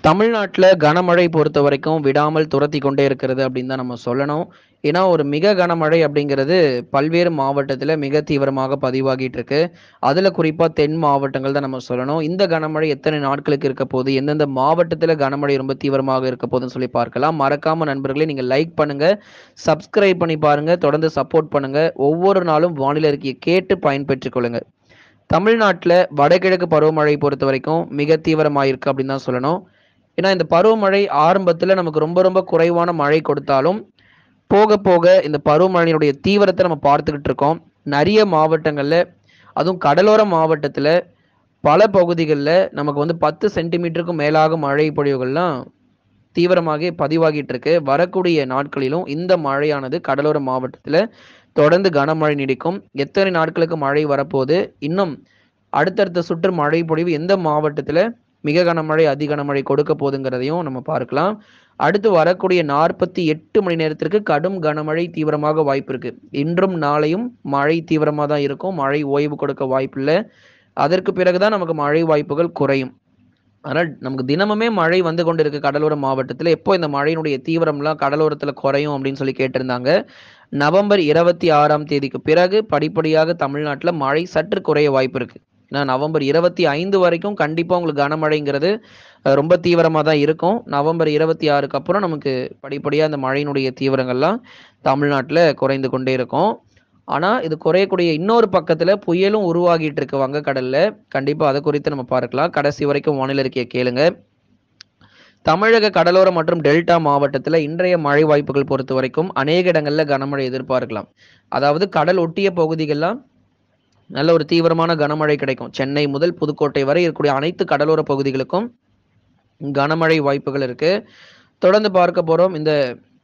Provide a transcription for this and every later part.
தமிழ்நாட்டில் கனமழை பொறுத்த வரைக்கும் விடாமல் துரத்தி கொண்டே இருக்கிறது அப்படின்னு தான் நம்ம சொல்லணும் ஏன்னா ஒரு மிக கனமழை அப்படிங்கிறது பல்வேறு மாவட்டத்தில் மிக தீவிரமாக பதிவாகிட்டு இருக்கு அதில் குறிப்பாக தென் மாவட்டங்கள் தான் நம்ம சொல்லணும் இந்த கனமழை எத்தனை நாட்களுக்கு இருக்க போகுது எந்தெந்த மாவட்டத்தில் கனமழை ரொம்ப தீவிரமாக இருக்க போகுதுன்னு சொல்லி பார்க்கலாம் மறக்காம நண்பர்களே நீங்கள் லைக் பண்ணுங்க சப்ஸ்கிரைப் பண்ணி பாருங்க தொடர்ந்து சப்போர்ட் பண்ணுங்க ஒவ்வொரு நாளும் வானிலை அறிக்கையை கேட்டு பயன்பெற்றுக் கொள்ளுங்க தமிழ்நாட்டில் வடகிழக்கு பருவமழை பொறுத்த வரைக்கும் மிக தீவிரமாயிருக்கு அப்படின்னு தான் சொல்லணும் ஏன்னா இந்த பருவமழை ஆரம்பத்தில் நமக்கு ரொம்ப ரொம்ப குறைவான மழை கொடுத்தாலும் போக போக இந்த பருவமழையினுடைய தீவிரத்தை நம்ம பார்த்துக்கிட்டு இருக்கோம் நிறைய மாவட்டங்களில் அதுவும் கடலோர மாவட்டத்தில் பல பகுதிகளில் நமக்கு வந்து பத்து சென்டிமீட்டருக்கும் மேலாக மழை பொழிவுகள்லாம் தீவிரமாக பதிவாகிட்டு இருக்கு வரக்கூடிய நாட்களிலும் இந்த மழையானது கடலோர மாவட்டத்தில் தொடர்ந்து கனமழை நீடிக்கும் எத்தனை நாட்களுக்கு மழை வரப்போகுது இன்னும் அடுத்தடுத்த சுற்று மழை பொழிவு எந்த மாவட்டத்தில் மிக கனமழை அதி கனமழை கொடுக்க போகுதுங்கிறதையும் நம்ம பார்க்கலாம் அடுத்து வரக்கூடிய நாற்பத்தி எட்டு மணி நேரத்திற்கு கடும் கனமழை தீவிரமாக வாய்ப்பு இருக்கு இன்றும் நாளையும் மழை தீவிரமாக தான் இருக்கும் மழை ஓய்வு கொடுக்க வாய்ப்பில்லை அதற்கு பிறகுதான் நமக்கு மழை வாய்ப்புகள் குறையும் ஆனால் நமக்கு தினமுமே மழை வந்து கொண்டு இருக்கு கடலோர மாவட்டத்தில் எப்போ இந்த மழையினுடைய தீவிரம்லாம் கடலோரத்தில் குறையும் அப்படின்னு சொல்லி கேட்டிருந்தாங்க நவம்பர் இருபத்தி ஆறாம் தேதிக்கு பிறகு படிப்படியாக தமிழ்நாட்டில் மழை சற்று குறைய வாய்ப்பு இருக்கு ஏன்னா நவம்பர் இருபத்தி ஐந்து வரைக்கும் கண்டிப்பாக உங்களுக்கு கனமழைங்கிறது அஹ், ரொம்ப தீவிரமாக தான் இருக்கும் நவம்பர் இருபத்தி ஆறுக்கு அப்புறம் நமக்கு படிப்படியாக இந்த மழையினுடைய தீவிரங்கள்லாம் தமிழ்நாட்டில் குறைந்து கொண்டே இருக்கும் ஆனால் இது குறையக்கூடிய இன்னொரு பக்கத்தில் புயலும் உருவாகிட்டு இருக்கு வங்கக்கடலில் கண்டிப்பாக அதை குறித்து நம்ம பார்க்கலாம் கடைசி வரைக்கும் வானிலை இருக்கையை கேளுங்க தமிழக கடலோர மற்றும் டெல்டா மாவட்டத்தில் இன்றைய மழை வாய்ப்புகள் பொறுத்த வரைக்கும் அநேக இடங்களில் கனமழை எதிர்பார்க்கலாம் அதாவது கடல் ஒட்டிய பகுதிகள்லாம் நல்ல ஒரு தீவிரமான கனமழை கிடைக்கும் சென்னை முதல் புதுக்கோட்டை வரை இருக்கக்கூடிய அனைத்து கடலோர பகுதிகளுக்கும் கனமழை வாய்ப்புகள் இருக்கு தொடர்ந்து பார்க்க போறோம் இந்த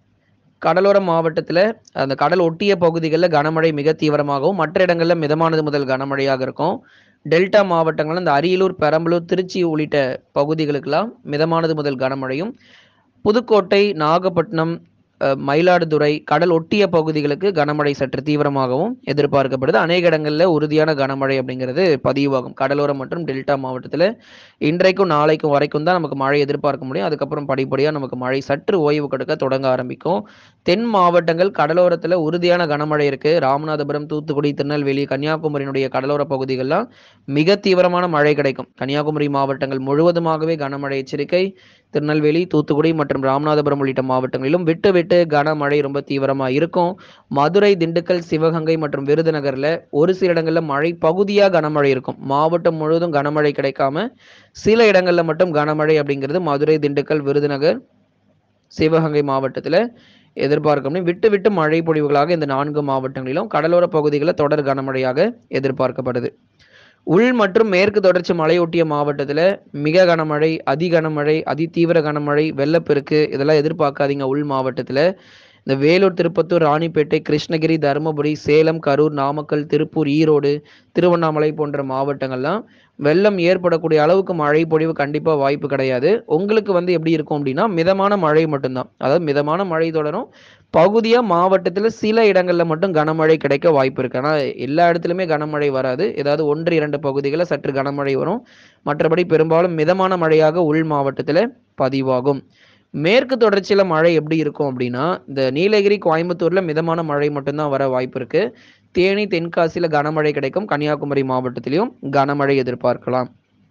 கடலோர மாவட்டத்தில் அந்த கடல் ஒட்டிய பகுதிகளில் கனமழை மிக தீவிரமாகவும் மற்ற இடங்களில் மிதமானது முதல் கனமழையாக இருக்கும் டெல்டா மாவட்டங்கள் இந்த அரியலூர் பெரம்பலூர் திருச்சி உள்ளிட்ட பகுதிகளுக்கெல்லாம் மிதமானது முதல் கனமழையும் புதுக்கோட்டை நாகப்பட்டினம் அஹ், மயிலாடுதுறை கடல் ஒட்டிய பகுதிகளுக்கு கனமழை சற்று தீவிரமாகவும் எதிர்பார்க்கப்படுது அநேக இடங்களில் உறுதியான கனமழை அப்படிங்கிறது பதிவாகும் கடலோரம் மற்றும் டெல்டா மாவட்டத்தில் இன்றைக்கும் நாளைக்கும் வரைக்கும் தான் நமக்கு மழை எதிர்பார்க்க முடியும் அதுக்கப்புறம் படிப்படியாக நமக்கு மழை சற்று ஓய்வு கொடுக்க தொடங்க ஆரம்பிக்கும் தென் மாவட்டங்கள் கடலோரத்தில் உறுதியான கனமழை இருக்கு ராமநாதபுரம் தூத்துக்குடி திருநெல்வேலி கன்னியாகுமரியினுடைய கடலோர பகுதிகள்லாம் மிக தீவிரமான மழை கிடைக்கும் கன்னியாகுமரி மாவட்டங்கள் முழுவதுமாகவே கனமழை எச்சரிக்கை திருநெல்வேலி தூத்துக்குடி மற்றும் ராமநாதபுரம் உள்ளிட்ட மாவட்டங்களிலும் விட்டு விட்டு கனமழை ரொம்ப தீவிரமாக இருக்கும் மதுரை திண்டுக்கல் சிவகங்கை மற்றும் விருதுநகர்ல ஒரு சில இடங்கள்ல மழை பகுதியாக கனமழை இருக்கும் மாவட்டம் முழுவதும் கனமழை கிடைக்காம சில இடங்கள்ல மட்டும் கனமழை அப்படிங்கிறது மதுரை திண்டுக்கல் விருதுநகர் சிவகங்கை மாவட்டத்தில் எதிர்பார்க்க முடியும் விட்டு விட்டு மழை பொழிவுகளாக இந்த நான்கு மாவட்டங்களிலும் கடலோர பகுதிகளில் தொடர் கனமழையாக எதிர்பார்க்கப்படுது உள் மற்றும் மேற்கு தொடர்ச்சி மலையொட்டிய மாவட்டத்தில் மிக கனமழை அதி கனமழை அதி தீவிர கனமழை வெள்ளப்பெருக்கு இதெல்லாம் எதிர்பார்க்காதீங்க உள் மாவட்டத்தில் இந்த வேலூர் திருப்பத்தூர் ராணிப்பேட்டை கிருஷ்ணகிரி தருமபுரி சேலம் கரூர் நாமக்கல் திருப்பூர் ஈரோடு திருவண்ணாமலை போன்ற மாவட்டங்கள்லாம் வெள்ளம் ஏற்படக்கூடிய அளவுக்கு மழை பொழிவு கண்டிப்பாக வாய்ப்பு கிடையாது உங்களுக்கு வந்து எப்படி இருக்கும் அப்படின்னா மிதமான மழை மட்டும்தான் அதாவது மிதமான மழை தொடரும் பகுதியாக மாவட்டத்தில் சில இடங்களில் மட்டும் கனமழை கிடைக்க வாய்ப்பு இருக்கு ஆனால் எல்லா இடத்துலையுமே கனமழை வராது ஏதாவது ஒன்று இரண்டு பகுதிகளில் சற்று கனமழை வரும் மற்றபடி பெரும்பாலும் மிதமான மழையாக உள் மாவட்டத்தில் பதிவாகும் மேற்கு தொடர்ச்சியில மழை எப்படி இருக்கும் அப்படின்னா இந்த நீலகிரி கோயம்புத்தூர்ல மிதமான மழை மட்டும்தான் வர வாய்ப்பு இருக்கு தேனி தென்காசியில கனமழை கிடைக்கும் கன்னியாகுமரி மாவட்டத்திலையும் கனமழை எதிர்பார்க்கலாம்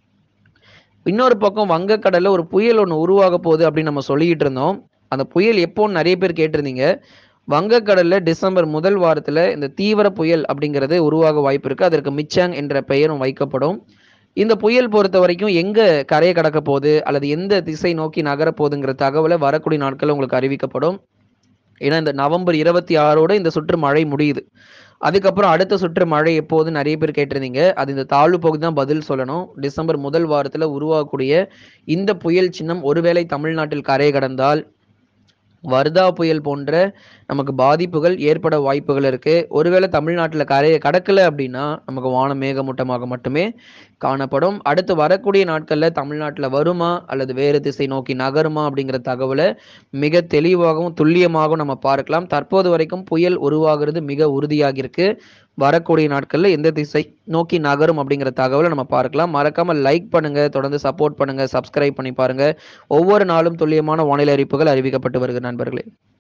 இன்னொரு பக்கம் வங்கக்கடல்ல ஒரு புயல் ஒன்று உருவாக போகுது அப்படின்னு நம்ம சொல்லிக்கிட்டு இருந்தோம் அந்த புயல் எப்போன்னு நிறைய பேர் கேட்டிருந்தீங்க வங்கக்கடல்ல டிசம்பர் முதல் வாரத்துல இந்த தீவிர புயல் அப்படிங்கிறது உருவாக வாய்ப்பு இருக்கு அதற்கு மிச்சாங் என்ற பெயரும் வைக்கப்படும் இந்த புயல் பொறுத்த வரைக்கும் எங்க கரையை கடக்க போகுது அல்லது எந்த திசை நோக்கி நகர போகுதுங்கிற தகவலை வரக்கூடிய நாட்கள் உங்களுக்கு அறிவிக்கப்படும் ஏன்னா இந்த நவம்பர் இருபத்தி ஆறோட இந்த சுற்று மழை முடியுது அதுக்கப்புறம் அடுத்த சுற்று மழை எப்போது நிறைய பேர் கேட்டிருந்தீங்க அது இந்த தாழ்வு பகுதி தான் பதில் சொல்லணும் டிசம்பர் முதல் வாரத்தில் உருவாகக்கூடிய இந்த புயல் சின்னம் ஒருவேளை தமிழ்நாட்டில் கரை கடந்தால் வர்தா புயல் போன்ற நமக்கு பாதிப்புகள் ஏற்பட வாய்ப்புகள் இருக்கு ஒருவேளை தமிழ்நாட்டில் கரையை கடக்கல அப்படின்னா நமக்கு வானம் மேகமூட்டமாக மட்டுமே காணப்படும் அடுத்து வரக்கூடிய நாட்களில் தமிழ்நாட்டில் வருமா அல்லது வேறு திசை நோக்கி நகருமா அப்படிங்கிற தகவலை மிக தெளிவாகவும் துல்லியமாகவும் நம்ம பார்க்கலாம் தற்போது வரைக்கும் புயல் உருவாகிறது மிக உறுதியாக இருக்கு வரக்கூடிய நாட்களில் எந்த திசை நோக்கி நகரும் அப்படிங்கிற தகவலை நம்ம பார்க்கலாம் மறக்காம லைக் பண்ணுங்க தொடர்ந்து சப்போர்ட் பண்ணுங்க சப்ஸ்கிரைப் பண்ணி பாருங்க ஒவ்வொரு நாளும் துல்லியமான வானிலை அறிவிப்புகள் அறிவிக்கப்பட்டு வருகிற நண்பர்களே